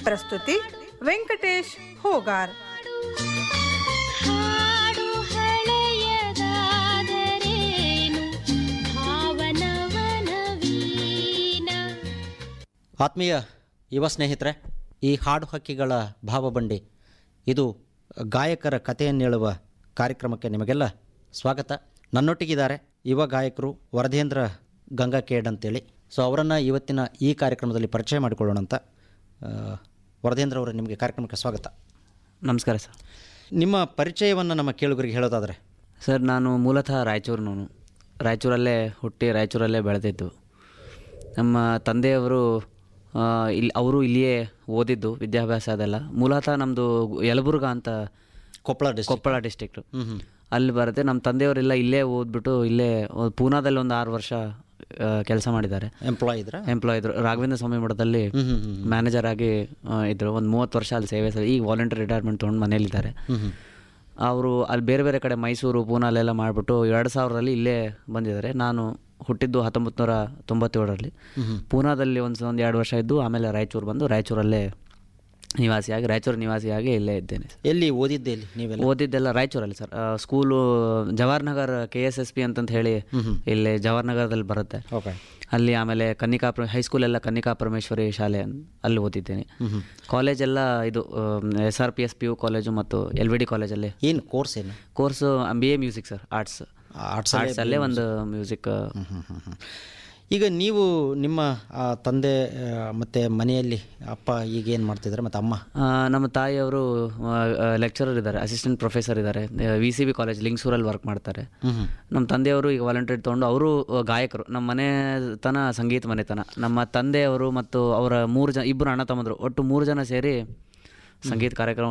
ಪ್ರಸ್ತುತಿ ವೆಂಕಟೇಶ್ ಹೋಗಾರ್ ಹಾಡು ಹಳೆಯದಾದರೇನು ಭಾವನವನ ವೀಣ ಆತ್ಮೀಯ ಯುವ ಸ್ನೇಹಿತರೆ ಈ ಹಾಡು ಹಕ್ಕಿಗಳ ಭಾವಬಂಡಿ ಇದು ಗಾಯಕರ ಕಥೆಯನ್ನು ಹೇಳುವ ಕಾರ್ಯಕ್ರಮಕ್ಕೆ ನಿಮಗೆಲ್ಲ ಸ್ವಾಗತ ನನ್ನೊಟ್ಟಿಗಿದ್ದಾರೆ ಯುವ ಗಾಯಕರು ವರದೇಂದ್ರ ಗಂಗಾಕೇಡ್ ಅಂತೇಳಿ ಸೊ ಅವರನ್ನು ಇವತ್ತಿನ ಈ ಕಾರ್ಯಕ್ರಮದಲ್ಲಿ ಪರಿಚಯ ಮಾಡಿಕೊಳ್ಳೋಣ ಅಂತ ಆ, ವರದೇಂದ್ರ ಅವರೇ ನಿಮಗೆ ಕಾರ್ಯಕ್ರಮಕ್ಕೆ ಸ್ವಾಗತ ನಮಸ್ಕಾರ ಸರ್ ನಿಮ್ಮ ಪರಿಚಯವನ್ನು ನಮ್ಮ ಕೇಳುಗರಿಗೆ ಹೇಳೋದಾದರೆ ಸರ್ ನಾನು ಮೂಲತಃ ರಾಯಚೂರಿನವನು ರಾಯಚೂರಲ್ಲೇ ಹುಟ್ಟಿ ರಾಯಚೂರಲ್ಲೇ ಬೆಳೆದಿದ್ದು ನಮ್ಮ ತಂದೆಯವರು ಆ, ಇಲ್ಲಿ ಅವರು ಇಲ್ಲಿಯೇ ಓದಿದ್ದು ವಿದ್ಯಾಭ್ಯಾಸ ಅದೆಲ್ಲ ಮೂಲತಃ ನಮ್ಮದು ಯಲಬುರ್ಗಾ ಅಂತ ಕೊಪ್ಪಳ ಡಿಸ್ಟ್ರಿಕ್ಟ್ ಕೊಪ್ಪಳ ಡಿಸ್ಟ್ರಿಕ್ಟು ಹ್ಞೂ ಹ್ಞೂ ಅಲ್ಲಿ ಬರುತ್ತೆ ನಮ್ಮ ತಂದೆಯವರೆಲ್ಲ ಇಲ್ಲೇ ಓದ್ಬಿಟ್ಟು ಇಲ್ಲೇ ಒಂದ್ ಪೂನಾದಲ್ಲಿ ಒಂದು ಆರು ವರ್ಷ ಕೆಲಸ ಮಾಡಿದ್ದಾರೆ ಎಂಪ್ಲಾಯ್ ಇದ್ರ ಎಂಪ್ಲಾಯ್ ಇದ್ರು ರಾಘವೇಂದ್ರ ಸ್ವಾಮಿ ಮಠದಲ್ಲಿ ಹ್ಞೂ ಹ್ಞೂ ಹ್ಞೂ ಮ್ಯಾನೇಜರ್ ಆಗಿ ಆ, ಇದ್ರು ಒಂದು ಮೂವತ್ತು ವರ್ಷ ಅಲ್ಲಿ ಸೇವೆ ಸಲ್ಲಿ ಈಗ ವಾಲಂಟಿಯರ್ ರಿಟೈರ್ಮೆಂಟ್ ತೊಗೊಂಡು ಮನೇಲಿದ್ದಾರೆ ಹ್ಞೂ ಹ್ಞೂ ಅವರು ಅಲ್ಲಿ ಬೇರೆ ಬೇರೆ ಕಡೆ ಮೈಸೂರು ಪೂನಾ ಅಲ್ಲೆಲ್ಲ ಮಾಡಿಬಿಟ್ಟು ಎರಡು ಸಾವಿರದಲ್ಲಿ ಇಲ್ಲೇ ಬಂದಿದ್ದಾರೆ ನಾನು ಹುಟ್ಟಿದ್ದು ಹತ್ತೊಂಬತ್ತು ನೂರ ತೊಂಬತ್ತೇಳರಲ್ಲಿ ಪೂನಾದಲ್ಲಿ ಒಂದು ಒಂದು ಎರಡು ವರ್ಷ ಇದ್ದು ಆಮೇಲೆ ರಾಯಚೂರು ಬಂದು ರಾಯಚೂರಲ್ಲೇ ನಿವಾಸಿಯಾಗಿ ರಾಯಚೂರು ನಿವಾಸಿಯಾಗಿ ಇಲ್ಲೇ ಇದ್ದೇನೆ ಸರ್ ಎಲ್ಲಿ ಓದಿದ್ದೆ ಎಲ್ಲಿ ನೀವೆಲ್ಲ ಓದಿದ್ದೆಲ್ಲ ರಾಯಚೂರಲ್ಲಿ ಸರ್ ಆ, school Jawahar Nagar K S S P ಅಂತಂತ ಹೇಳಿ ಇಲ್ಲಿ ಜವಾಹರ್ ನಗರದಲ್ಲಿ ಬರುತ್ತೆ ಓಕೆ ಅಲ್ಲಿ ಆಮೇಲೆ ಕನ್ನಿಕಾ ಪ್ರ ಹೈಸ್ಕೂಲ್ ಎಲ್ಲ ಕನ್ನಿಕಾ ಪರಮೇಶ್ವರಿ ಶಾಲೆ ಅನ್- ಅಲ್ಲಿ ಓದಿದ್ದೇನೆ ಕಾಲೇಜೆಲ್ಲ ಇದು S R P S P U college ಮತ್ತು ಎಲ್ ವಿ ಡಿ ಕಾಲೇಜಲ್ಲಿ ಏನು ಕೋರ್ಸ್ ಏನು course B A music sir arts arts ಆರ್ಟ್ಸಲ್ಲೇ ಒಂದು ಮ್ಯೂಸಿಕ್ ಈಗ ನೀವು ನಿಮ್ಮ ಆ, ತಂದೆ ಆ, ಮತ್ತೆ ಮನೆಯಲ್ಲಿ ಅಪ್ಪ ಈಗ ಏನು ಮಾಡ್ತಿದ್ದಾರೆ ಮತ್ತು ಅಮ್ಮ ನಮ್ಮ ತಾಯಿಯವರು ಲೆಕ್ಚರರ್ ಇದ್ದಾರೆ ಅಸಿಸ್ಟೆಂಟ್ ಪ್ರೊಫೆಸರ್ ಇದ್ದಾರೆ ವಿ ಸಿ ಬಿ ಕಾಲೇಜ್ ಲಿಂಗ್ಸೂರಲ್ಲಿ ವರ್ಕ್ ಮಾಡ್ತಾರೆ ನಮ್ಮ ತಂದೆಯವರು ಈಗ ವಾಲಂಟಿಯರ್ ತೊಗೊಂಡು ಅವರು ಗಾಯಕರು ನಮ್ಮ ಮನೆತನ ಸಂಗೀತ ಮನೆತನ ನಮ್ಮ ತಂದೆಯವರು ಮತ್ತು ಅವರ ಮೂರು ಜನ ಇಬ್ಬರು ಅಣ್ಣ ತಮ್ಮಂದರು ಒಟ್ಟು ಮೂರು ಜನ ಸೇರಿ ಸಂಗೀತ ಕಾರ್ಯಕ್ರಮ